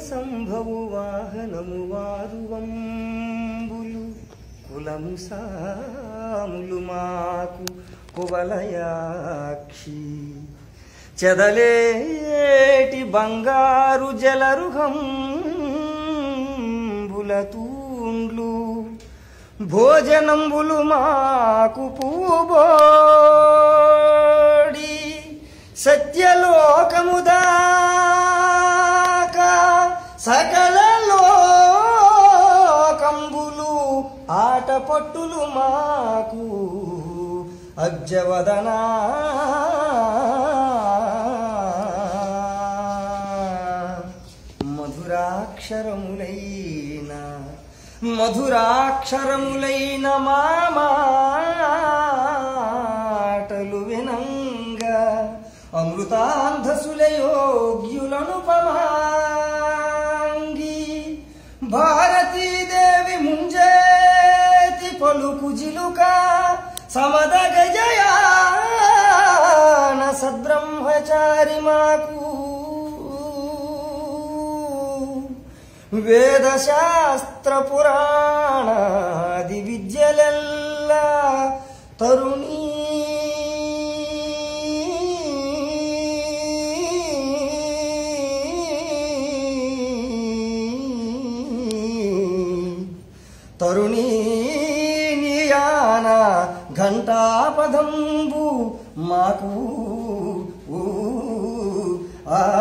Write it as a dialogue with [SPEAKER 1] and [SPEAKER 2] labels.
[SPEAKER 1] సంభవు వాహనము వారు వంబులు కులము సాములు మాకు కువలయాక్షి చెదలేటి బంగారు జలరుహంబుల తూండ్లు భోజనంబులు మాకు పూబోడి సత్యలోకముదాకా సకల లోకంబులు ఆట పట్టులు మాకు అబ్జవదనా మధురాక్షరములైన మధురాక్షరములైన మా మాటలు వినంగా అమృతాంధసుల యోగ్యులను పమాంగి భారతీదేవి ముంజేతి పలుకు జిలుక సమద గజయాన సద్బ్రహ్మచారి మాకు వేదశాస్త్ర పురాణాది విద్యలెల్ల తరుణీ తరుణీ నియాన ఘంటాపదంబు మాకు ఊ, ఆ